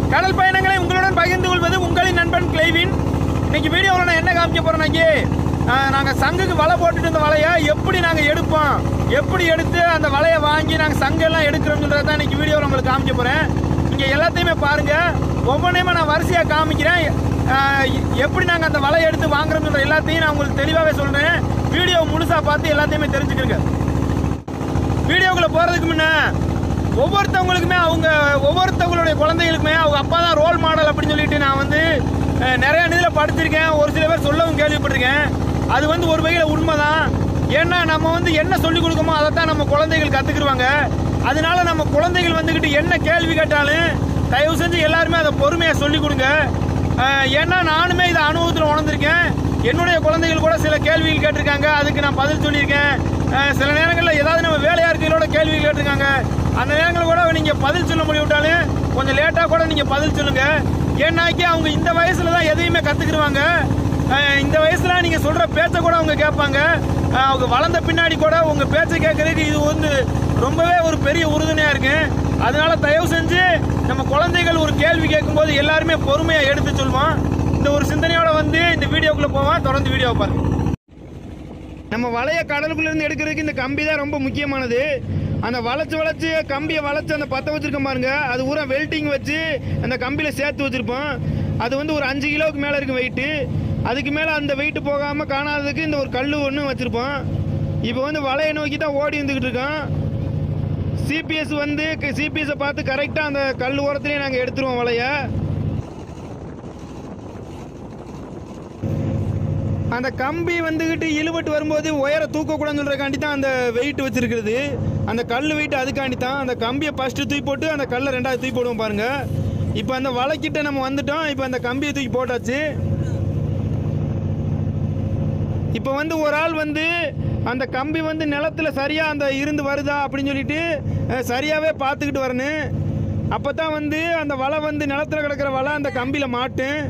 கடல் பயணங்களை உங்களுடன் பகிர்ந்து கொள்வது உங்களின் நண்பன் கிளைவின் இன்னைக்கு வீடியோவில் நான் என்ன காமிக்க போறேன்னாக்கி நாங்கள் சங்குக்கு வலை போட்டுட்டு இந்த வலையை எப்படி நாங்கள் எடுப்போம் எப்படி எடுத்து அந்த வலையை வாங்கி நாங்கள் சங்கெல்லாம் எடுக்கிறோம்ன்றத தான் இன்னைக்கு வீடியோவில் உங்களுக்கு காமிக்க போகிறேன் நீங்கள் எல்லாத்தையுமே பாருங்க ஒவ்வொன்றையுமே நான் வரிசையாக காமிக்கிறேன் ஆஹ் எப்படி நாங்கள் அந்த வலையை எடுத்து வாங்குறோம்ன்ற எல்லாத்தையும் நான் உங்களுக்கு தெளிவாகவே சொல்கிறேன் வீடியோ முழுசாக பார்த்து எல்லாத்தையுமே தெரிஞ்சுக்கிறேங்க வீடியோக்குள்ள போறதுக்கு முன்ன ஒவ்வொருத்தவங்களுக்குமே அவங்க ஒவ்வொருத்தவங்களுடைய குழந்தைகளுக்குமே அவங்க அப்பா தான் ரோல் மாடல் அப்படின்னு சொல்லிட்டு நான் வந்து அஹ், நிறைய இதில் படிச்சிருக்கேன் ஒரு சில பேர் சொல்லவும் கேள்விப்பட்டிருக்கேன் அது வந்து ஒரு வகையில் உண்மைதான் ஏன்னா நம்ம வந்து என்ன சொல்லிக் கொடுக்கமோ அதை தான் நம்ம குழந்தைகள் கற்றுக்குருவாங்க அதனால நம்ம குழந்தைகள் வந்துக்கிட்டு என்ன கேள்வி கேட்டாலும் தயவு செஞ்சு எல்லாருமே அதை பொறுமையாக சொல்லிக் கொடுங்க அஹ், ஏன்னா நானுமே இதை அனுபவத்தில் உணர்ந்திருக்கேன் என்னுடைய குழந்தைகள் கூட சில கேள்விகள் கேட்டிருக்காங்க அதுக்கு நான் பதில் சொல்லியிருக்கேன் அஹ் சில நேரங்களில் ஏதாவது நம்ம வேலையா இருக்கிறோட கேள்வி கேட்டிருக்காங்க அந்த நேரங்களில் கூட நீங்க பதில் சொல்ல முடிவிட்டாலும் கொஞ்சம் லேட்டா கூட நீங்க பதில் சொல்லுங்க ஏன்னாக்கி அவங்க இந்த வயசுல தான் எதையுமே கத்துக்கிடுவாங்க அஹ் இந்த வயசுல நீங்க சொல்ற பேச்சை கூட அவங்க கேட்பாங்க அஹ் அவங்க வளர்ந்த பின்னாடி கூட உங்க பேச்சை கேட்கறதுக்கு இது வந்து ரொம்பவே ஒரு பெரிய உறுதுணையா இருக்கு அதனால தயவு செஞ்சு நம்ம குழந்தைகள் ஒரு கேள்வி கேட்கும்போது எல்லாருமே பொறுமையா எடுத்து சொல்லுவோம் இந்த ஒரு சிந்தனையோட வந்து இந்த வீடியோக்குள்ள போவோம் தொடர்ந்து வீடியோ பாருங்க நம்ம வலைய கடலுக்குள்ள இருந்து எடுக்கிறதுக்கு இந்த கம்பி தான் ரொம்ப முக்கியமானது அந்த வளைச்சு வளைச்சு கம்பியை வளைச்சு அந்த பத்த வச்சிருக்கோம் பாருங்க அது பூரா வெல்டிங் வச்சு அந்த கம்பியில சேர்த்து வச்சிருப்போம் அது வந்து ஒரு அஞ்சு கிலோவுக்கு மேல இருக்கு வெயிட்டு அதுக்கு மேல அந்த வெயிட் போகாம காணாததுக்கு இந்த ஒரு கல் ஒன்று வச்சிருப்போம் இப்போ வந்து வலையை நோக்கி தான் ஓடி வந்துகிட்டு இருக்கோம் சிபிஎஸ் வந்து சிபிஎஸை பார்த்து கரெக்டாக அந்த கல் ஓரத்துலேயே நாங்கள் எடுத்துருவோம் வலையை அந்த கம்பி வந்துக்கிட்டு இழுபட்டு வரும்போது உயர தூக்கக்கூடாதுன்னு சொல்கிறக்காண்டி தான் அந்த வெயிட் வச்சிருக்கிறது அந்த கல் வெயிட் அதுக்காண்டி தான் அந்த கம்பியை ஃபஸ்ட்டு தூக்கி போட்டு அந்த கல்லை ரெண்டாவது தூக்கி போடுவோம் பாருங்க இப்போ அந்த வலைக்கிட்ட நம்ம வந்துட்டோம் இப்போ அந்த கம்பியை தூக்கி போட்டாச்சு இப்போ வந்து ஒரு ஆள் வந்து அந்த கம்பி வந்து நிலத்துல சரியா அந்த இருந்து வருதா அப்படின்னு சொல்லிட்டு அஹ், சரியாவே பார்த்துக்கிட்டு வரணும் அப்போ தான் வந்து அந்த வலை வந்து நிலத்துல கிடக்கிற வலை அந்த கம்பியில் மாட்டும்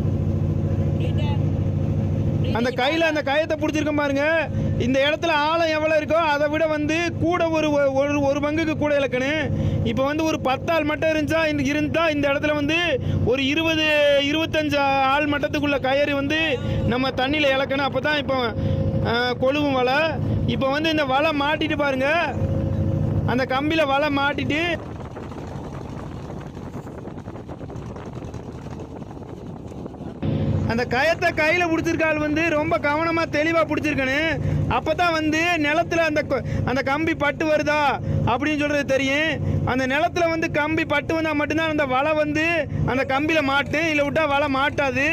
அந்த கையில் அந்த கயத்தை பிடிச்சிருக்கோம் பாருங்க இந்த இடத்துல ஆழம் எவ்வளோ இருக்கோ அதை விட வந்து கூட ஒரு ஒரு ஒரு பங்குக்கு கூட இழக்கணும் இப்போ வந்து ஒரு பத்தாள் மட்டும் இருந்துச்சா இந்த இருந்தா இந்த இடத்துல வந்து ஒரு இருபது இருபத்தஞ்சு ஆள் மட்டத்துக்குள்ள கயிறு வந்து நம்ம தண்ணியில் இழக்கணும் அப்போ தான் இப்போ அஹ், கொழுவும் வலை இப்போ வந்து இந்த வலை மாட்டிட்டு பாருங்க அந்த கம்பியில் வலை மாட்டிட்டு அந்த கயத்தை கையில் பிடிச்சிருக்க ஆள் வந்து ரொம்ப கவனமாக தெளிவாக பிடிச்சிருக்கணும் அப்போ தான் வந்து நிலத்துல அந்த கொ- அந்த கம்பி பட்டு வருதா அப்படின்னு சொல்கிறது தெரியும் அந்த நிலத்துல வந்து கம்பி பட்டு வந்தால் மட்டும்தான் அந்த வலை வந்து அந்த கம்பியில் மாட்டும் இல்லை விட்டா வலை மாட்டாது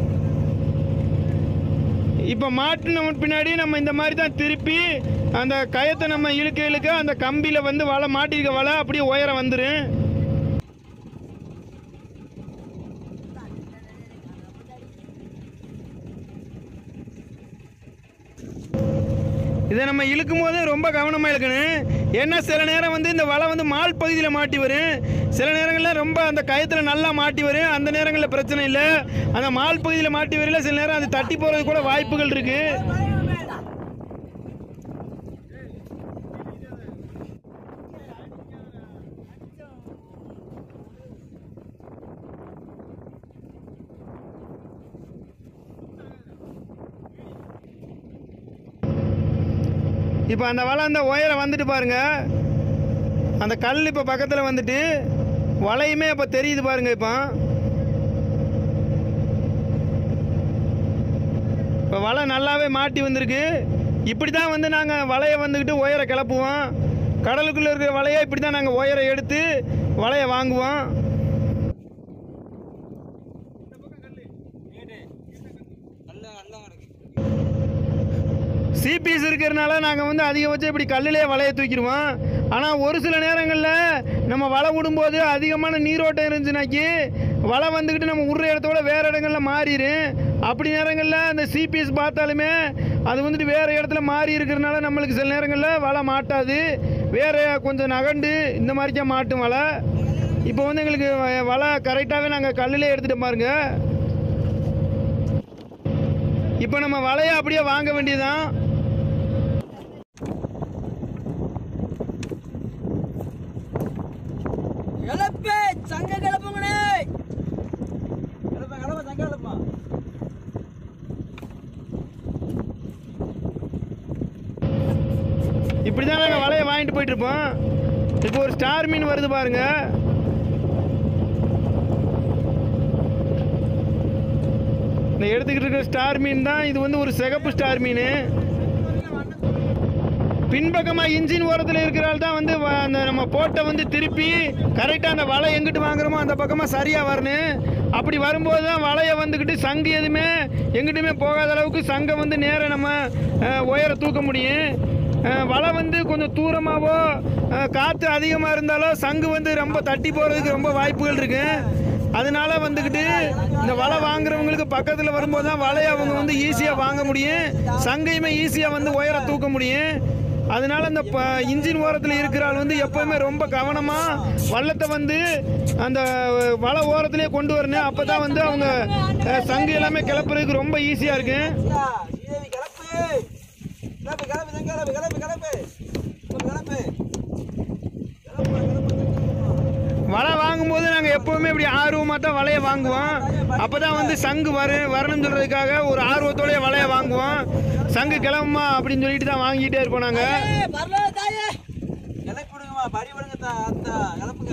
இப்போ மாட்டின பின்னாடி நம்ம இந்த மாதிரி தான் திருப்பி அந்த கயத்தை நம்ம இழுக்க இழுக்க அந்த கம்பியில் வந்து வலை மாட்டிருக்க வலை அப்படியே உயரம் வந்துடும் இதை நம்ம இழுக்கும் போது ரொம்ப கவனமாக இழுக்கணும் ஏன்னா சில நேரம் வந்து இந்த வலை வந்து மால் பகுதியில் மாட்டி வரும் சில நேரங்களில் ரொம்ப அந்த கயத்தில் நல்லா மாட்டி வரும் அந்த நேரங்களில் பிரச்சனை இல்லை அந்த மால் பகுதியில் மாட்டி வரல சில நேரம் அது தட்டி போகிறது கூட வாய்ப்புகள் இருக்குது இப்போ அந்த வலை அந்த உயரம் வந்துட்டு பாருங்க அந்த கல் இப்போ பக்கத்தில் வந்துட்டு வலையுமே இப்போ தெரியுது பாருங்க இப்போ இப்போ வலை நல்லாவே மாட்டி வந்திருக்கு இப்படி தான் வந்து நாங்கள் வலையை வந்துக்கிட்டு உயர கிளப்புவோம் கடலுக்குள்ளே இருக்கிற வலையை இப்படி தான் நாங்கள் உயர எடுத்து வலையை வாங்குவோம் சிபிஎஸ் இருக்கிறனால நாங்கள் வந்து அதிகபட்சம் இப்படி கல்லிலே வலையை தூக்கிடுவோம் ஆனால் ஒரு சில நேரங்களில் நம்ம வலை விடும்போது அதிகமான நீரோட்டம் இருந்துச்சுனாக்கி வலை வந்துக்கிட்டு நம்ம விடுற இடத்தோட வேறு இடங்கள்ல மாறிடும் அப்படி நேரங்களில் அந்த சிபிஎஸ் பார்த்தாலுமே அது வந்துட்டு வேறு இடத்துல மாறி இருக்கிறனால நம்மளுக்கு சில நேரங்களில் வலை மாட்டாது வேறு கொஞ்சம் நகண்டு இந்த மாதிரிக்கா மாட்டும் வலை இப்போ வந்து எங்களுக்கு வ- வலை கரெக்டாகவே நாங்கள் கல்லிலே எடுத்துகிட்டு பாருங்க இப்போ நம்ம வலையை அப்படியே வாங்க வேண்டியதுதான் கிளப்பு சங்க கிளப்புங்கண்ணே இப்படி தான் நாங்கள் வலையை வாங்கிட்டு போயிட்டு இருப்போம் இப்போ ஒரு ஸ்டார் மீன் வருது பாருங்க இந்த எடுத்துக்கிட்டு இருக்கிற ஸ்டார் மீன் தான் இது வந்து ஒரு சிகப்பு ஸ்டார் மீன் பின்பக்கமா இன்ஜின் ஓரத்தில் இருக்கிறால் தான் வந்து வ- அந்த நம்ம போட்டை வந்து திருப்பி கரெக்டாக அந்த வலை எங்கிட்டு வாங்குறோமோ அந்த பக்கமாக சரியாக வரணும் அப்படி வரும்போது தான் வலையை வந்துக்கிட்டு சங்கு எதுவுமே எங்கிட்டுமே போகாத அளவுக்கு சங்கை வந்து நேராக நம்ம அஹ், உயர தூக்க முடியும் அஹ், வலை வந்து கொஞ்சம் தூரமாகவோ காற்று அதிகமாக இருந்தாலோ சங்கு வந்து ரொம்ப தட்டி போகிறதுக்கு ரொம்ப வாய்ப்புகள் இருக்கு அதனால வந்துக்கிட்டு இந்த வலை வாங்குறவங்களுக்கு பக்கத்தில் வரும்போது தான் வலையை அவங்க வந்து ஈஸியாக வாங்க முடியும் சங்கையுமே ஈஸியாக வந்து உயர தூக்க முடியும் அதனால அந்த ப இன்ஜின் ஓரத்தில் இருக்கிற ஆள் வந்து எப்பவுமே ரொம்ப கவனமாக வள்ளத்தை வந்து அந்த வலை ஓரத்திலே கொண்டு வரணும் அப்போ தான் வந்து அவங்க அஹ், சங்கு எல்லாமே கிளப்புறதுக்கு ரொம்ப ஈஸியாக இருக்கு ஸ்ரீதேவி கிளப்பு கிளப்பு கிளப்பு தான் கிளப்பு கிளப்பு கிளப்பு கிளப்பு கிளப்பு கிளப்பு வலை வாங்கும்போது நாங்கள் எப்போவுமே இப்படி ஆர்வமாக தான் வலையை வாங்குவோம் அப்போ தான் வந்து சங்கு வரு வரணும்னு சொல்கிறதுக்காக ஒரு ஆர்வத்தோடய வலையை வாங்குவோம் சங்கு கிளம்புமா அப்படின்னு சொல்லிட்டு தான் வாங்கிட்டே இருப்போம் நாங்கள் கிளப்பி விடுங்கம்மா படி விடுங்க தா அத்தா கிளப்புங்க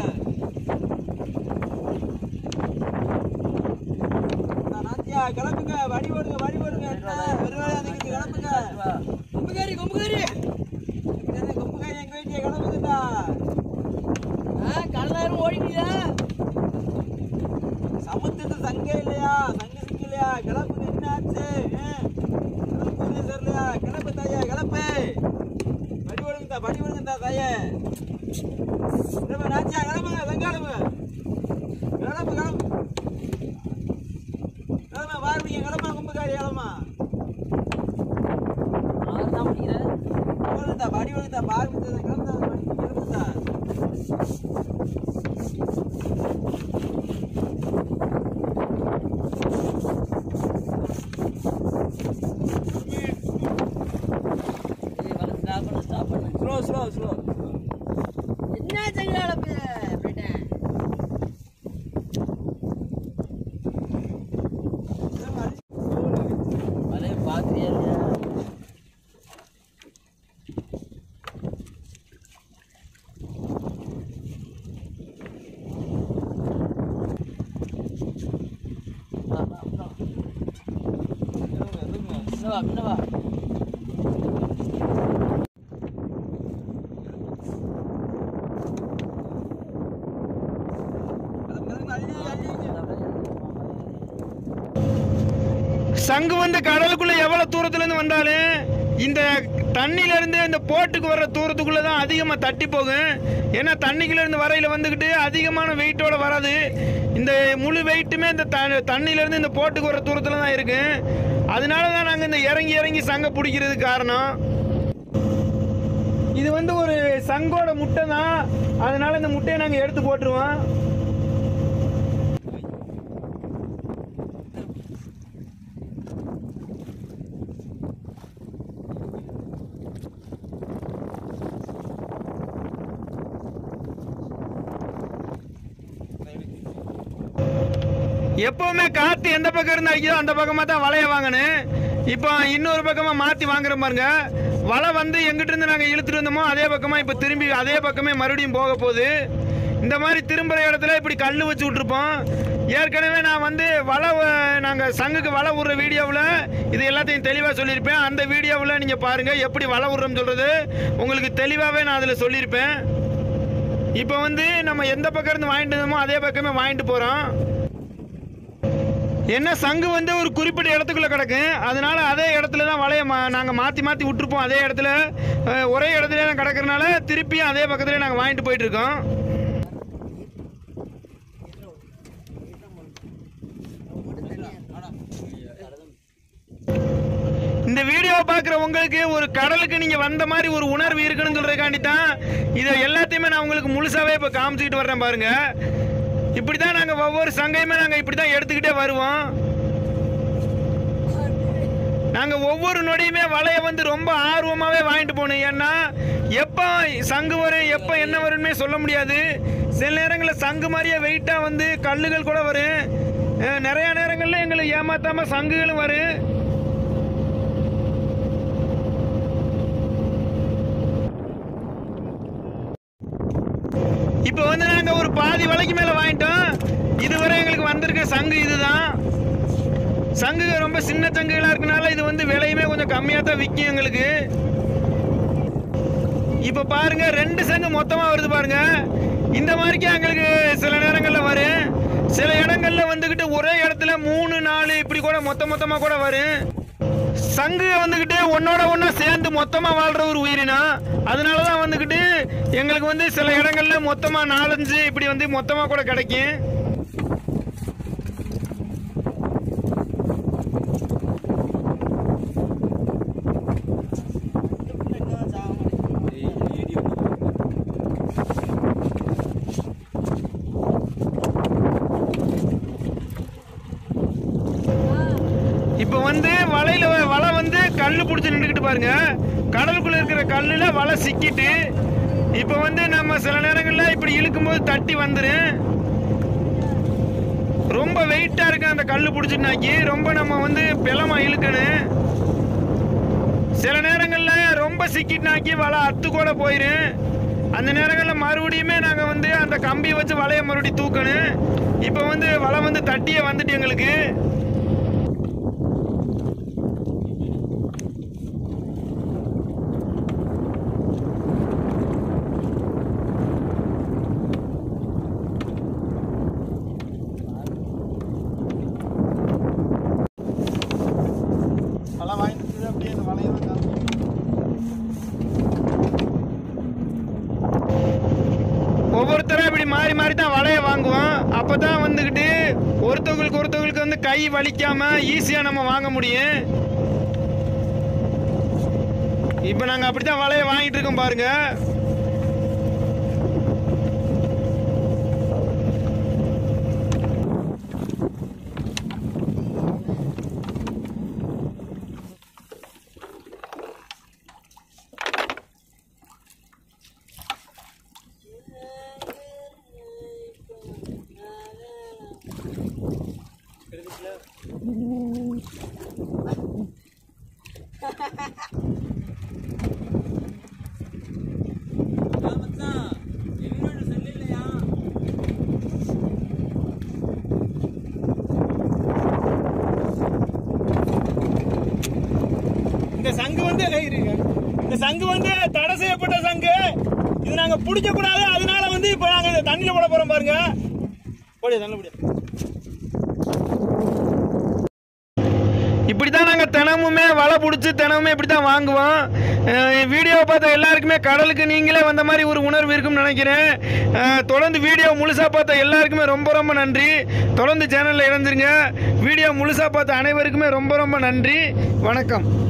அத்தா, நாத்தியா கிளப்புங்க வடி ஓடுங்க வடி ஓடுங்க பெருவாளையா நிக்கிட்டு கிளப்புங்க கொம்புகாரி கொம்புகாரி கொம்புகாரி எங்க வீட்டிய கிளப்புங்கடா கல்லாயிரம் ஓடிக்கியா சமுத்திரத்து சங்கே இல்லையா சங்கு சிக்கு இல்லையா கிளப்புங்க என்ன ஆச்சு கிளப்பு சரிலையா கிளப்பு தாயா கிளப்பு படி ஓடுங்க தா படி ஓடுங்க தா தாயே கிளம்பு நாச்சியா கிளம்புங்க சங்காளம்பு கிளம்பு கிளம்பு கிளம்பு பார்வீங்க கிளம்பா கும்புகாரி கிளம்பா தான் முடிக்கிறேன் ஓடுதா படி ஓடுதா பார்வீங்க கிளம்புதா கிளம்புதா ஸ்டாப் பண்ண ஸ்டாப் பண்ண ஸ்லோ ஸ்லோ ஸ்லோ என்ன செஞ்சால போயிட்டேன் வலைய பார்த்துட்டே இருக்க வா, வா, வா. இன்னும் வா, இன்னும் வா. சங்கு வந்து கடலுக்குள்ள எவ்வளவு தூரத்துல இருந்து வந்தாலும் இந்த தண்ணியில இருந்து இந்த போட்டுக்கு வர்ற தூரத்துக்குள்ள தான் அதிகமா தட்டி போகும் ஏன்னா தண்ணிக்குள்ள இருந்து வரையில வந்துக்கிட்டு அதிகமான வெயிட்டோட வராது இந்த முழு வெயிட்டுமே இந்த த- தண்ணியில இருந்து இந்த போட்டுக்கு வர்ற தூரத்துல தான் இருக்கு அதனால தான் நாங்க இந்த இறங்கி இறங்கி சங்க பிடிக்கிறதுக்கு காரணம் இது வந்து ஒரு சங்கோட முட்டை தான் அதனால இந்த முட்டையை நாங்க எடுத்து போட்டுருவோம் எப்பவுமே காத்து எந்த பக்கம் இருந்து அடிக்குதோ அந்த பக்கமா தான் வலைய வாங்கணும் இப்போ இன்னொரு பக்கமா மாத்தி வாங்குற பாருங்க வலை வந்து எங்கிட்ட இருந்து நாங்க இழுத்துட்டு வந்தோமோ அதே பக்கமா இப்போ திரும்பி அதே பக்கமே மறுபடியும் போக போகுது இந்த மாதிரி திரும்புற இடத்துல இப்படி கல் வச்சு விட்டுருப்போம் ஏற்கனவே நான் வந்து வலை வ- நாங்க சங்குக்கு வலை விடுற வீடியோவில் இது எல்லாத்தையும் தெளிவாக சொல்லியிருப்பேன் அந்த வீடியோவில் நீங்க பாருங்க எப்படி வலை விடுறோம்னு சொல்றது உங்களுக்கு தெளிவாகவே நான் அதில் சொல்லியிருப்பேன் இப்போ வந்து நம்ம எந்த பக்கம் இருந்து வாங்கிட்டு வந்தோமோ அதே பக்கமே வாங்கிட்டு போகிறோம் என்ன சங்கு வந்து ஒரு குறிப்பிட்ட இடத்துக்குள்ள கிடக்கும் அதனால அதே இடத்துல தான் வலைய மா நாங்கள் மாற்றி மாற்றி விட்டுருப்போம் அதே இடத்துல அஹ், ஒரே இடத்துல தான் கிடக்கறனால திருப்பியும் அதே பக்கத்துல நாங்கள் வாங்கிட்டு போயிட்டு இருக்கோம் இந்த வீடியோவை பார்க்குற உங்களுக்கு ஒரு கடலுக்கு நீங்கள் வந்த மாதிரி ஒரு உணர்வு இருக்குன்னு சொல்கிறதுக்காண்டி தான் இதை எல்லாத்தையுமே நான் உங்களுக்கு முழுசாவே இப்போ காமிச்சிக்கிட்டு வர்றேன் பாருங்க இப்படி தான் நாங்கள் ஒவ்வொரு சங்கையுமே நாங்கள் இப்படி தான் எடுத்துக்கிட்டே வருவோம் நாங்கள் ஒவ்வொரு நொடியுமே வலையை வந்து ரொம்ப ஆர்வமாகவே வாங்கிட்டு போகணும் ஏன்னா எப்போ சங்கு வரும் எப்போ என்ன வரும்னே சொல்ல முடியாது சில நேரங்களில் சங்கு மாதிரியே வெயிட்டாக வந்து கல்லுகள் கூட வரும் அஹ் நிறைய நேரங்களில் எங்களை ஏமாத்தாமல் சங்குகளும் வரும் இப்போ வந்து நாங்க ஒரு பாதி விலைக்கு மேல வாங்கிட்டோம் இதுவரை எங்களுக்கு வந்திருக்க சங்கு இதுதான் சங்கு ரொம்ப சின்ன சங்குகளா இருக்கனால இது வந்து விலையுமே கொஞ்சம் கம்மியா தான் விற்கும் எங்களுக்கு இப்ப பாருங்க ரெண்டு சங்கு மொத்தமா வருது பாருங்க இந்த மாதிரிக்கு எங்களுக்கு சில நேரங்கள்ல வரும் சில இடங்கள்ல வந்துகிட்டு ஒரே இடத்துல மூணு நாலு இப்படி கூட மொத்த மொத்தமா கூட வரும் சங்கு வந்துகிட்டு ஒன்னோட ஒண்ணா சேர்ந்து மொத்தமா வாழ்ற ஒரு உயிரினா அதனாலதான் வந்துகிட்டு எங்களுக்கு வந்து சில இடங்கள்ல மொத்தமா நாலஞ்சு இப்படி வந்து மொத்தமா கூட கிடைக்கும் இப்போ வந்து வலையில வலை வந்து கல்லு பிடிச்சி நின்றுக்கிட்டு பாருங்க கடலுக்குள்ள இருக்கிற கல்லுல வலை சிக்கிட்டு இப்போ வந்து நம்ம சில நேரங்களில் இப்படி இழுக்கும்போது தட்டி வந்துடும் ரொம்ப வெயிட்டா இருக்கு அந்த கல்லு பிடிச்சிட்டுனாக்கி ரொம்ப நம்ம வந்து பிளமா இழுக்கணும் சில நேரங்கள்ல ரொம்ப சிக்கிட்டுனாக்கி வலை அத்து கூட போயிடும் அந்த நேரங்களில் மறுபடியுமே நாங்கள் வந்து அந்த கம்பியை வச்சு வலையை மறுபடியும் தூக்கணும் இப்போ வந்து வலை வந்து தட்டியே வந்துட்டு எங்களுக்கு வலை வாங்கிட்டு அப்படியே அந்த வலையெல்லாம் காமிச்சு ஒவ்வொருத்தரும் இப்படி மாறி மாறி தான் வலையை வாங்குவோம் அப்பதான் வந்துக்கிட்டு ஒருத்தவங்களுக்கு ஒருத்தவங்களுக்கு வந்து கை வலிக்காம ஈஸியா நம்ம வாங்க முடியும் இப்போ நாங்க அப்படித்தான் வலையை வாங்கிட்டு இருக்கோம் பாருங்க இந்த சங்கு வந்து இருங்க. இந்த சங்கு வந்து தடை செய்யப்பட்ட சங்கு இது நாங்க பிடிக்க கூடாது அதனால வந்து இப்ப நாங்க இதை தண்ணியில போட போறோம் பாருங்க போடியா தண்ணி போடியா இப்படி தான் நாங்கள் தினமுமே வலை பிடிச்சி தினமுமே இப்படி தான் வாங்குவோம் அஹ் வீடியோவை பார்த்த எல்லாருக்குமே கடலுக்கு நீங்களே வந்த மாதிரி ஒரு உணர்வு இருக்கும்னு நினைக்கிறேன் அஹ் தொடர்ந்து வீடியோ முழுசாக பார்த்த எல்லாருக்குமே ரொம்ப ரொம்ப நன்றி தொடர்ந்து சேனலில் இணைஞ்சிருங்க வீடியோ முழுசாக பார்த்த அனைவருக்குமே ரொம்ப ரொம்ப நன்றி வணக்கம்